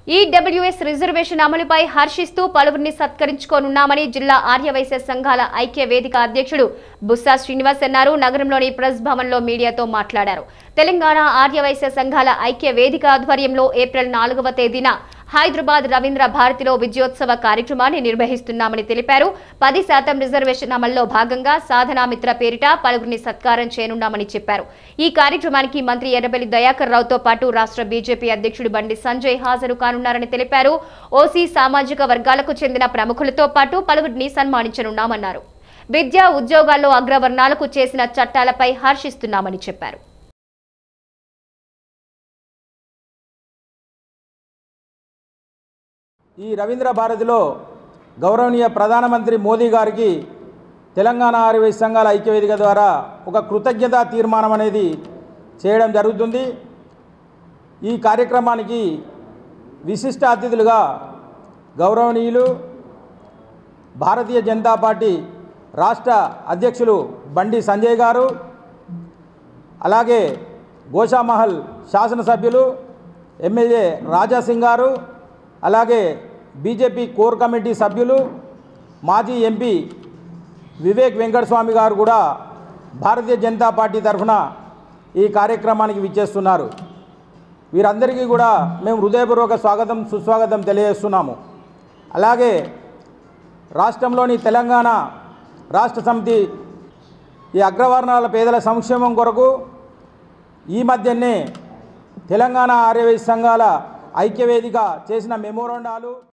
EWS reservation అమలుపై హర్షిస్తూ పలువురిని సత్కరించుకోనున్నామని జిల్లా ఆర్యవైశ్య సంఘాల ఐక్య వేదిక అధ్యక్షుడు బుస్సా శ్రీనివాస్ అన్నారు నగరంలోని ప్రెస్ భవన్లో మీడియాతో మాట్లాడారు తెలంగాణ ఆర్యవైశ్య సంఘాల ఐక్య వేదిక ఆధ్వర్యంలో ఏప్రిల్ నాలుగవ తేదీన హైదరాబాద్ రవీంద్ర భారతిలో విజయోత్సవ కార్యక్రమాన్ని నిర్వహిస్తున్నామని తెలిపారు పది శాతం రిజర్వేషన్ అమల్లో భాగంగా సాధనా మిత్ర పేరిట పలువురిని సత్కారం చేయనున్నామని చెప్పారు ఈ కార్యక్రమానికి మంత్రి ఎర్రబెల్లి దయాకర్ రావుతో పాటు రాష్ట్ర బీజేపీ అధ్యక్షుడు బండి సంజయ్ హాజరు కానున్నారని తెలిపారు ఓసీ సామాజిక వర్గాలకు చెందిన ప్రముఖులతో పాటు పలువురిని సన్మానించనున్నామన్నారు విద్య ఉద్యోగాల్లో అగ్రవర్ణాలకు చేసిన చట్టాలపై హర్షిస్తున్నామని చెప్పారు ఈ రవీంద్ర భారతిలో గౌరవనీయ ప్రధానమంత్రి మోదీ గారికి తెలంగాణ ఆర్యవైశ్య సంఘాల ఐక్యవేదిక ద్వారా ఒక కృతజ్ఞతా తీర్మానం అనేది చేయడం జరుగుతుంది ఈ కార్యక్రమానికి విశిష్ట అతిథులుగా గౌరవనీయులు భారతీయ జనతా పార్టీ రాష్ట్ర అధ్యక్షులు బండి సంజయ్ గారు అలాగే గోషామహల్ శాసనసభ్యులు ఎమ్మెల్యే రాజాసింగ్ గారు అలాగే బీజేపీ కోర్ కమిటీ సభ్యులు మాజీ ఎంపీ వివేక్ వెంకటస్వామి గారు కూడా భారతీయ జనతా పార్టీ తరఫున ఈ కార్యక్రమానికి విచ్చేస్తున్నారు వీరందరికీ కూడా మేము హృదయపూర్వక స్వాగతం సుస్వాగతం తెలియజేస్తున్నాము అలాగే రాష్ట్రంలోని తెలంగాణ రాష్ట్ర సమితి ఈ అగ్రవర్ణాల పేదల సంక్షేమం కొరకు ఈ మధ్యనే తెలంగాణ ఆర్యవైశ్య సంఘాల ఐక్యవేదిక చేసిన మెమోరండాలు